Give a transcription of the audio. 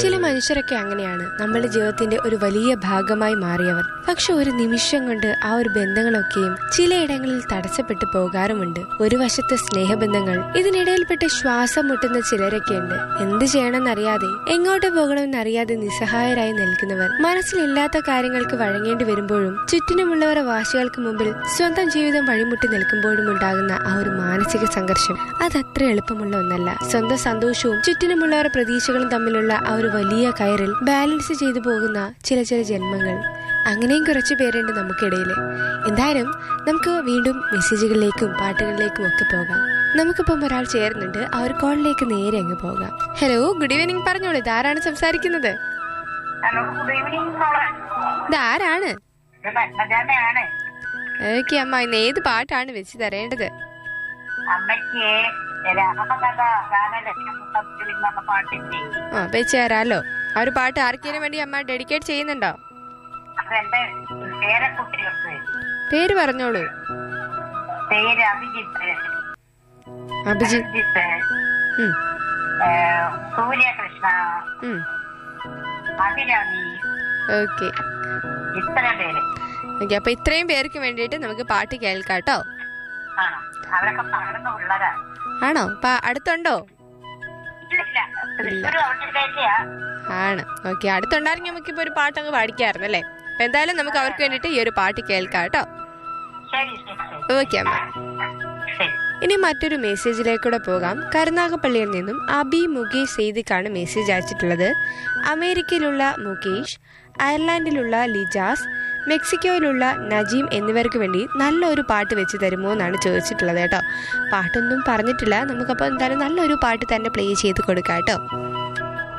ചില മനുഷ്യരൊക്കെ അങ്ങനെയാണ് നമ്മുടെ ജീവിതത്തിന്റെ ഒരു വലിയ ഭാഗമായി മാറിയവർ പക്ഷെ ഒരു നിമിഷം കൊണ്ട് ആ ഒരു ബന്ധങ്ങളൊക്കെയും ചിലയിടങ്ങളിൽ തടസ്സപ്പെട്ടു പോകാറുമുണ്ട് ഒരു വശത്തെ സ്നേഹബന്ധങ്ങൾ ഇതിനിടയിൽപ്പെട്ട് ശ്വാസം മുട്ടുന്ന ചിലരൊക്കെയുണ്ട് എന്ത് ചെയ്യണമെന്നറിയാതെ എങ്ങോട്ട് പോകണമെന്നറിയാതെ നിസ്സഹായരായി നിൽക്കുന്നവർ മനസ്സിലില്ലാത്ത കാര്യങ്ങൾക്ക് വഴങ്ങേണ്ടി വരുമ്പോഴും ചുറ്റിനുമുള്ളവരുടെ വാശികൾക്ക് മുമ്പിൽ സ്വന്തം ജീവിതം വഴിമുട്ടി നിൽക്കുമ്പോഴും ഉണ്ടാകുന്ന ആ ഒരു മാനസിക സംഘർഷം അതത്ര എളുപ്പമുള്ള ഒന്നല്ല സ്വന്തം സന്തോഷവും ചുറ്റിനുമുള്ളവരുടെ പ്രതീക്ഷകളും തമ്മിലുള്ള ആ ഒരു വലിയ കയറിൽ ബാലൻസ് ചെയ്തു പോകുന്ന ചില ചില ജന്മങ്ങൾ അങ്ങനെയും കുറച്ച് പേരുണ്ട് നമുക്കിടയിൽ എന്തായാലും നമുക്ക് വീണ്ടും മെസ്സേജുകളിലേക്കും പാട്ടുകളിലേക്കും ഒക്കെ പോകാം നമുക്കിപ്പം ഒരാൾ ചേരുന്നുണ്ട് ആ ഒരു കോളിലേക്ക് നേരെ അങ്ങ് പോകാം ഹലോ ഗുഡ് ഈവനിങ് പറഞ്ഞോളൂ ഇതാരാണ് സംസാരിക്കുന്നത് ഹലോ ഗുഡ് ഈവനിങ് മോളെ ഇതാരാണ് ഇത് പത്മജാമയാണ് ഓക്കെ അമ്മ ഇന്ന് ഏത് പാട്ടാണ് വെച്ച് തരേണ്ടത് അമ്മയ്ക്ക് രാമകഥ ഗാനലക്ഷ്യം എന്നുള്ള പാട്ടിന്റെ ആ വെച്ച് തരാലോ ആ ഒരു പാട്ട് ആർക്കെങ്കിലും വേണ്ടി അമ്മ ഡെഡിക്കേറ്റ് ചെയ്യുന്നുണ്ടോ അതെന്റെ പേരക്കുട്ടികൾക്ക് പേര് പറഞ്ഞോളൂ പേര് അഭിജിത്ത് അഭിജിത്ത് അഭിജിത്ത് ഉം, ഏഹ്, സൂര്യകൃഷ്ണ ഉം. അഭിരാമി ഓക്കെ ഇത്ര പേര് ഓക്കെ അപ്പൊ ഇത്രയും പേർക്ക് വേണ്ടിയിട്ട് നമുക്ക് പാട്ട് കേൾക്കാം കേട്ടോ ആണ് അവരൊക്കെ പകർന്നു ഉള്ളതാ ആണോ അപ്പൊ അടുത്തുണ്ടോ ഇല്ല തൃശ്ശൂർ അവിടത്തേക്കാ ആണ് ഓക്കെ അടുത്തുണ്ടായിരുന്നെങ്കിൽ നമുക്കിപ്പോ ഒരു പാട്ട് അങ്ങ് പാടിക്കായിരുന്നു അല്ലേ അപ്പൊ എന്തായാലും നമുക്ക് അവർക്ക് വേണ്ടിയിട്ട് ഈ ഒരു പാട്ട് കേൾക്കാം കേട്ടോ ശരി ശരി ശരി ഓക്കെ അമ്മ ശരി ഇനി മറ്റൊരു മെസ്സേജിലേക്കൂടെ പോകാം കരുനാഗപ്പള്ളിയിൽ നിന്നും അബി മുകേഷ് സെയ്ദിക്കാണ് മെസ്സേജ് അയച്ചിട്ടുള്ളത് അമേരിക്കയിലുള്ള മുകേഷ് അയർലാൻഡിലുള്ള ലിജാസ് മെക്സിക്കോയിലുള്ള നജീം എന്നിവർക്ക് വേണ്ടി നല്ലൊരു പാട്ട് വെച്ച് തരുമോ എന്നാണ് ചോദിച്ചിട്ടുള്ളത് കേട്ടോ പാട്ടൊന്നും പറഞ്ഞിട്ടില്ല നമുക്കപ്പോൾ എന്തായാലും നല്ലൊരു പാട്ട് തന്നെ പ്ലേ ചെയ്ത് കൊടുക്കാം കേട്ടോ